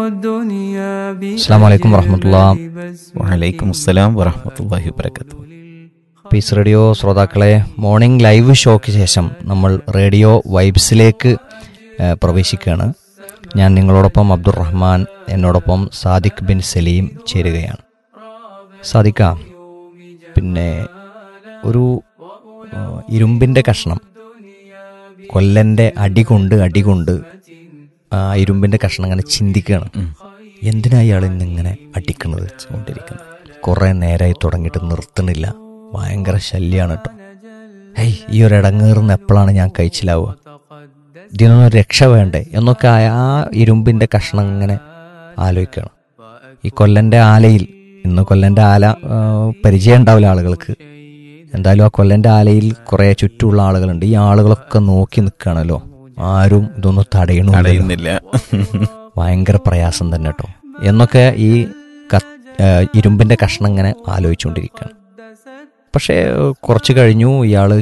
الدنيا അസ്സാം വലൈക്കും വറഹമത്തുള്ള വലൈക്കും അസ്സലാം വറഹമത്തല്ലാഹി വബർക്കാത്തു പീസ് റേഡിയോ ശ്രോതാക്കളെ മോർണിംഗ് ലൈവ് ഷോയ്ക്ക് ശേഷം നമ്മൾ റേഡിയോ വൈബ്സിലേക്ക് ഏഹ്, പ്രവേശിക്കുകയാണ് ഞാൻ നിങ്ങളോടൊപ്പം അബ്ദുറഹ്മാൻ എന്നോടൊപ്പം സാദിഖ് ബിൻ സലീം ചേരുകയാണ് സാദിക്ക പിന്നെ ഒരു ഏഹ്, ഇരുമ്പിൻ്റെ കഷ്ണം കൊല്ലൻ്റെ അടി കൊണ്ട് അടി കൊണ്ട് ആ ഇരുമ്പിൻ്റെ കഷ്ണം അങ്ങനെ ചിന്തിക്കുകയാണ് എന്തിനാ ഇയാൾ ഇന്നിങ്ങനെ അടിക്കണത് കൊണ്ടിരിക്കുന്നത് കുറേ നേരമായി തുടങ്ങിയിട്ട് നിർത്തണില്ല ഭയങ്കര ശല്യമാണ് കേട്ടോ ഹേയ് ഈ ഒരു ഇടങ്ങേറുന്ന എപ്പോഴാണ് ഞാൻ കഴിച്ചിലാവുക ഇതിനൊന്നും രക്ഷ വേണ്ടേ എന്നൊക്കെ ആ ആ ഇരുമ്പിൻ്റെ കഷ്ണം ഇങ്ങനെ ആലോചിക്കണം ഈ കൊല്ലൻ്റെ ആലയിൽ ഇന്ന് കൊല്ലൻ്റെ ആല ആ, പരിചയം ഉണ്ടാവില്ല ആളുകൾക്ക് എന്തായാലും ആ കൊല്ലൻ്റെ ആലയിൽ കുറേ ചുറ്റുമുള്ള ആളുകളുണ്ട് ഈ ആളുകളൊക്കെ നോക്കി നിൽക്കുകയാണല്ലോ ആരും ഇതൊന്നും തടയണില്ല അടയുന്നില്ല ഭയങ്കര പ്രയാസം തന്നെ കേട്ടോ എന്നൊക്കെ ഈ ക- ആ, ഇരുമ്പിന്റെ കഷ്ണം ഇങ്ങനെ ആലോചിച്ചുകൊണ്ടിരിക്കുകയാണ് പക്ഷേ കുറച്ച് കഴിഞ്ഞു ഇയാൾ